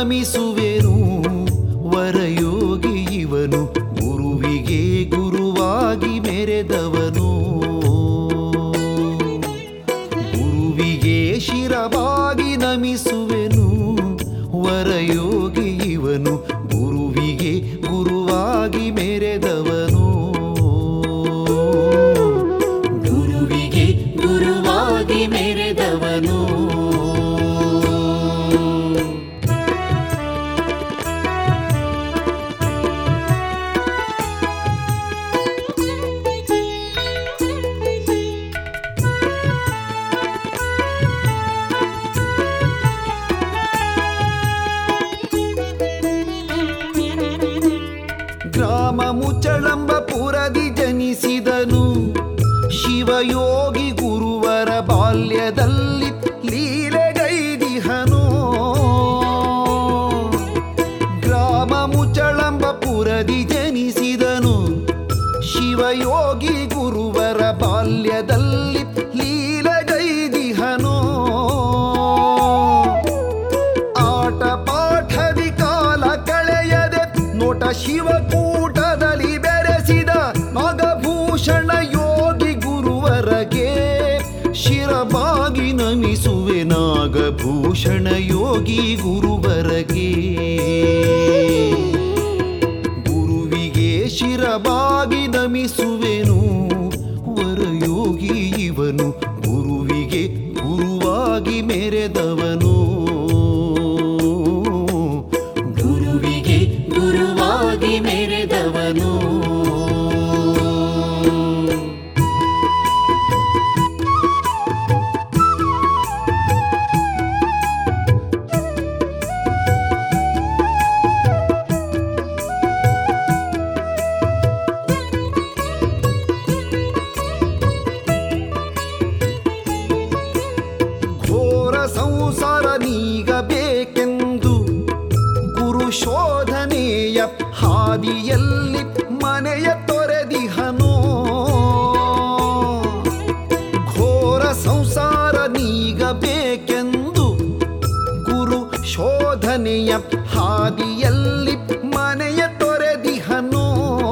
ನಮಿಸುವೆನು ವರಯೋಗಿ ಇವನು ಗುರುವಿಗೆ ಗುರುವಾಗಿ ಮೆರೆದವನು ಗುರುವಿಗೆ ಶಿರವಾಗಿ ನಮಿಸುವೆನು ವರಯೋಗಿ ಇವನು ಗುರುವಿಗೆ ಗುರುವಾಗಿ ಮೆರೆದವನು ಗುರುವಿಗೆ ಗುರುವಾಗಿ ಮೆರೆದವನು ಗ್ರಾಮ ಮುಚ್ಚಳಂಬಪುರದಿ ಜನಿಸಿದನು ಶಿವಯೋಗಿ ಗುರುವರ ಬಾಲ್ಯದಲ್ಲಿ ಲೀಲೆಗೈದಿಹನು ಗ್ರಾಮ ಮುಚ್ಚಳಂಬಪುರದಿ ಜನಿಸಿದನು ಶಿವಯೋಗಿ ಗುರುವರ ಬಾಲ್ಯದಲ್ಲಿ ಲೀಲೆಗೈದಿಹನು ಆಟ ಪಾಠದಿ ಕಾಲ ಕಳೆಯದೆ ನೋಟ ಶಿವಕೂಟದಲ್ಲಿ ಬೆರೆಸಿದ ನಾಗಭೂಷಣ ಯೋಗಿ ಗುರುವರಗೆ ಶಿರಬಾಗಿ ನಮಿಸುವೆ ನಾಗಭೂಷಣ ಯೋಗಿ ಗುರುವರಗೆ ಗುರುವಿಗೆ ಶಿರಬಾಗಿ ನಮಿಸುವೆನು ವರಯೋಗಿ ಇವನು ಗುರುವಿಗೆ ಗುರುವಾಗಿ ಮೆರೆದವನು ಗುರುವಿಗೆ ಗುರುವಾಗಿ ಮೆರೆದವನು ಘೋರ ಸಂಸಾರ ನೀಗಬೇಕೆಂದು ಗುರು ಶೋಧನೆಯ ಹಾದಿಯಲ್ಲಿ ಮನೆಯ ತೊರೆದಿಹನು ಘೋರ ಸಂಸಾರ ನೀಗಬೇಕೆಂದು ಗುರು ಶೋಧನೆಯ ಹಾದಿಯಲ್ಲಿ ಮನೆಯ ತೊರೆದಿಹನು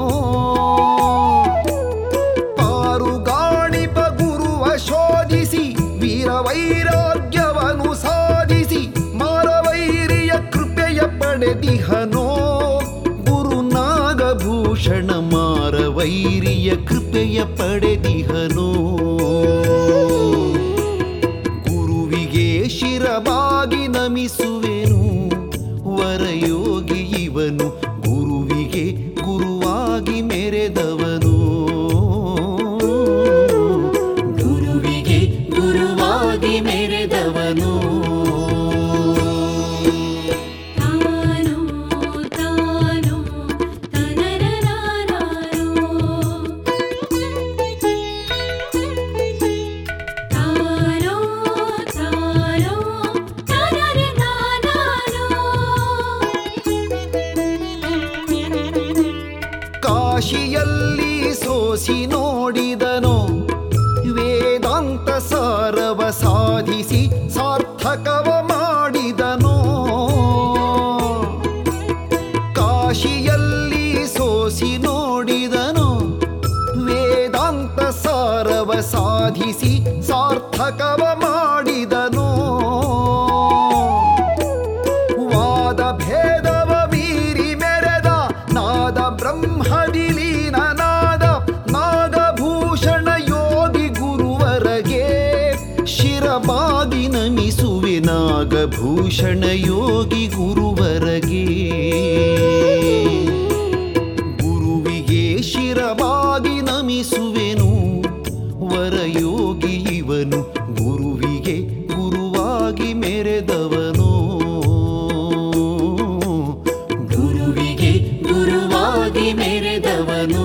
ಪಾರುಗಾಣಿಪ ಗುರುವ ಶೋಧಿಸಿ ವೀರವೈರಾಗ್ಯವನು ಸಾಧಿಸಿ ಮಾರವೈರಿಯ ಕೃಪೆಯ ಪಡೆದಿಹನೋ ಗುರು ನಾಗಭೂಷಣ ಮಾರವೈರಿಯ ಕೃಪೆಯ ಪಡೆದಿಹನೋ ಗುರುವಿಗೆ ಶಿರಬಾಗಿ ನಮಿಸುವೆನು ವರಯೋಗಿ ಇವನು ಗುರುವಿಗೆ ಗುರುವಾಗಿ ಮೆರೆದವನು ಗುರುವಿಗೆ ಗುರುವಾಗಿ ಮೆರೆದವನು ತಾನೋ ತಾನೋ ತನರನಾನೋ ತಾನೋ ತಾನೋ ತನರನಾನೋ ಕಾಶಿಯಲ್ಲಿ ಸೋಸಿ ನೋಡಿದನು ವೇದಾಂತ ಸಾರವ ಸಾಧಿಸಿ ಸಾರ್ಥಕವ ಮಾಡಿದನು ಕಾಶಿಯಲ್ಲಿ ಸೋಸಿ ನೋಡಿದನು ವೇದಾಂತ ಸಾರವ ಸಾಧಿಸಿ ಸಾರ್ಥಕವ ಮಾಡಿದನು ವಾದ ಭೇದವ ಮೀರಿ ಮೆರೆದ ನಾದ ಬ್ರಹ್ಮದಿಲೀನ ನಾದ ನಾಗಭೂಷಣ ಯೋಗಿ ಗುರುವರಗೆ ಶಿರಬಾಗಿ ನಮಿಸುವೆ ನಾಗಭೂಷಣ ಯೋಗಿ ಗುರುವರಗೆ ಗುರುವಿಗೆ ಶಿರಬಾಗಿ ನಮಿಸುವೆನು ವರಯೋಗಿ ಇವನು ಗುರುವಿಗೆ ಗುರುವಾಗಿ ಮೆರೆದವನು ಗುರುವಿಗೆ ಗುರುವಾಗಿ ಮೆರೆದವನು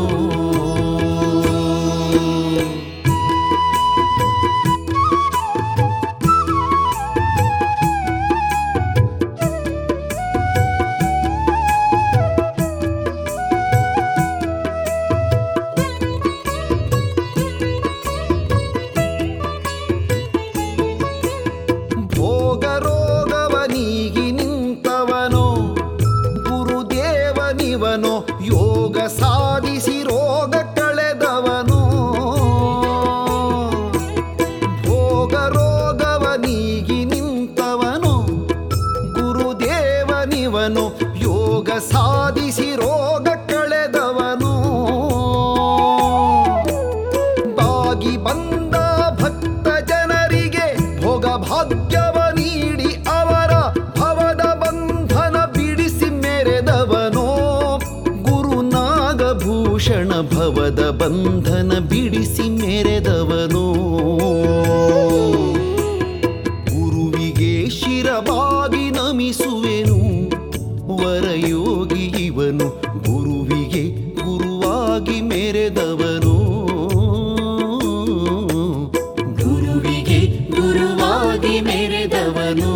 ಭವದ ಬಂಧನ ಬಿಡಿಸಿ ಮೆರೆದವನು ಗುರುವಿಗೆ ಶಿರವಾಗಿ ನಮಿಸುವೆನು ವರಯೋಗಿ ಇವನು ಗುರುವಿಗೆ ಗುರುವಾಗಿ ಮೆರೆದವನು ಗುರುವಿಗೆ ಗುರುವಾಗಿ ಮೆರೆದವನು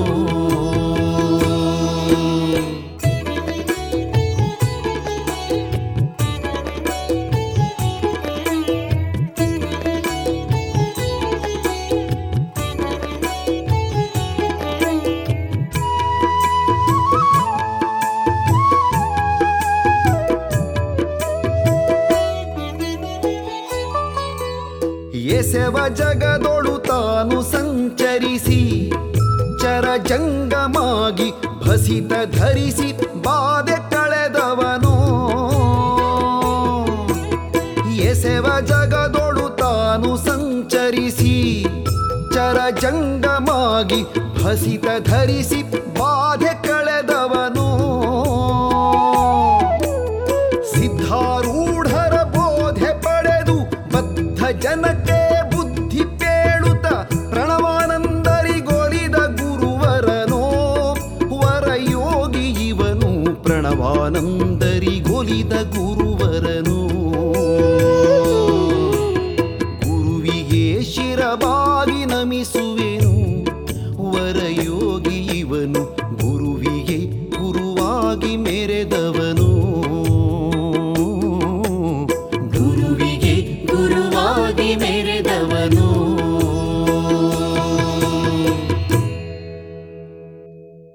ಎಸೆವ ಜಗದೊಳು ತಾನು ಸಂಚರಿಸಿ ಚರ ಜಂಗಮಾಗಿ ಭಸಿತ ಧರಿಸಿ ಬಾಧೆ ಕಳೆದವನು ಎಸೆವ ಜಗದೊಳು ತಾನು ಸಂಚರಿಸಿ ಚರ ಜಂಗಮಾಗಿ ಭಸಿತ ಧರಿಸಿ ಬಾಧೆ ಕಳೆದವನು ಸಿದ್ಧಾರೂಢರ ಬೋಧೆ ಪಡೆದು ಬದ್ಧ ಜನಕ್ಕೆ ಬುದ್ಧಿ ಪೇಳುತ್ತ ಪ್ರಣವಾನಂದರಿಗೊಲಿದ ಗುರುವರನೋ ವರಯೋಗಿ ಇವನು ಪ್ರಣವಾನಂದರಿಗೊಲಿದ ಗುರುವರನು ಗುರುವಿಗೆ ಶಿರವಾಗಿ ನಮಿಸುವೆನು ವರಯೋಗಿ ಇವನು ಗುರುವಿಗೆ ಗುರುವಾಗಿ ಮೆರೆದ